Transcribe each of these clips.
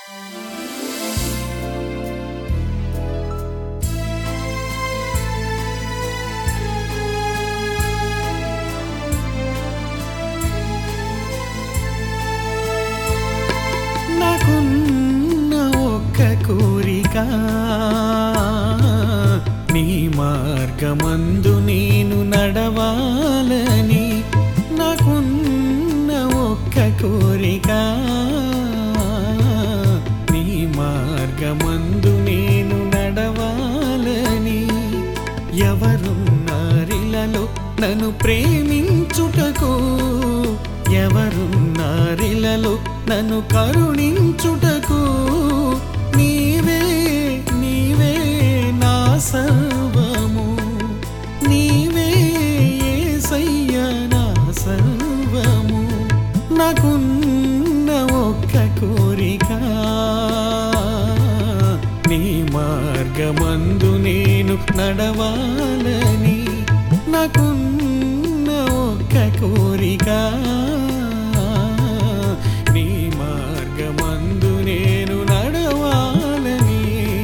నాకున్న ఒక్క కోరిక నీ మార్గమందు నేను నడవాలని నాకున్న ఒక్క కోరిక నీ మార్గమందు నేను నడవాలని ఎవరున్నారిలలో నన్ను ప్రేమించుటకు ఎవరున్నారిలలో నన్ను కరుణించుటకు నీవే నీవే నా సర్వము నీవే యేసయ్య నా సర్వము నాకున్న ఒక్క కోరిక నీ మార్గమందు నేను నడవాలని నాకున్న ఒక్క కోరిక నీ మార్గమందు నేను నడవాలని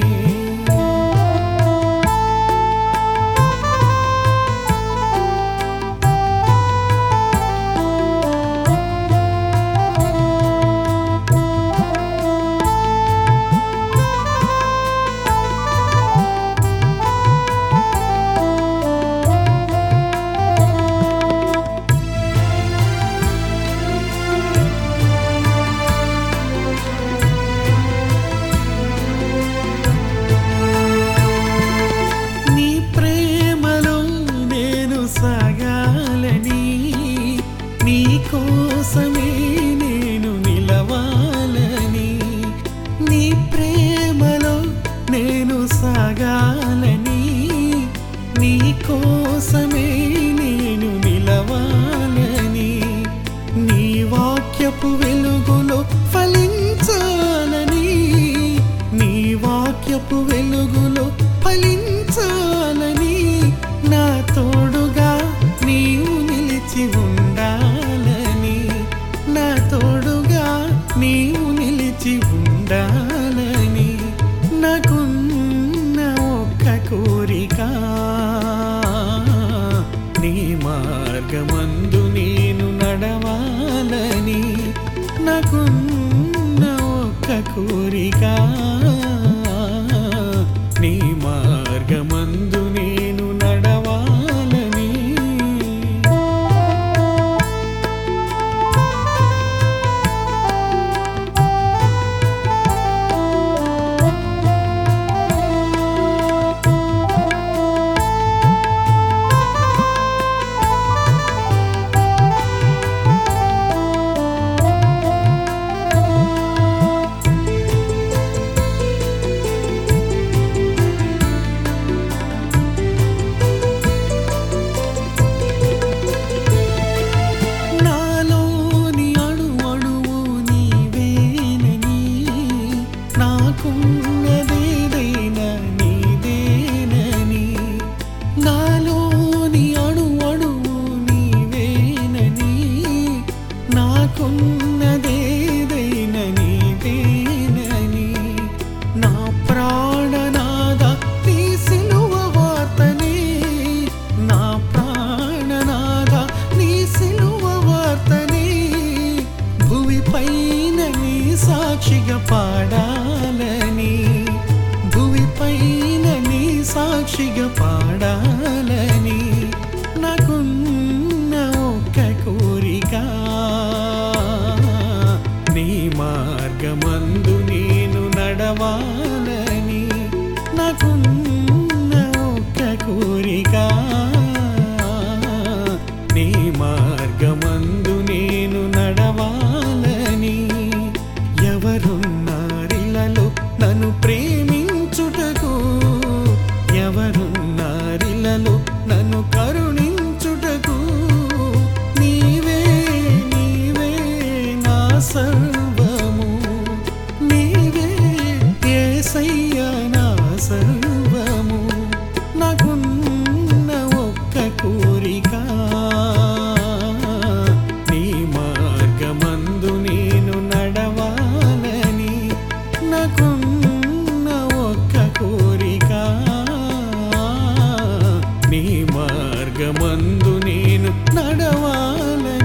నీ ప్రేమలో నేను సాగాలని నీ కోసమే నేను నిలవాలని నీ ప్రేమలో నేను సాగాలని నీ కోసమే నేను నిలవాలని నీ వాక్యపు వెలుగులో ఫలించాలని నీ వాక్యపు వెలుగులో ఫలించాలని నా తోడుగా నీవు నిలిచి ఉండాలని నా తోడుగా నీవు నిలిచి ఉండాలని నాకున్న ఒక్క కోరిక నీ మార్గమందు నేను నడవాలని నాకున్న ఒక్క కోరిక నీ మార్గమందు నేను నడవాలని నాలోని అణు అణువు నీవేనని నాకున్నదేదైనా నీదేనని నాలోని అణు అణువు నీవేనని నాకున్నదేదైనా నీదేనని నా ప్రాణనాద నీ సిలువ వార్తనే నా ప్రాణనాద నీ సిలువ వార్తనే భువి పైన నీ సాక్షిగా పాడాలని భువి పైన నీ సాక్షిగా పాడాలని నాకున్న ఒక్క కోరిక నీ మార్గమందు నేను నడవాలని నాకున్న ఒక్క కోరిక నీ మార్గమందు నేను నడవాలని ఎవరున్నారిలలో నన్ను ప్రేమించుటకు ఎవరున్నారు మార్గమందు నేను నడవాలని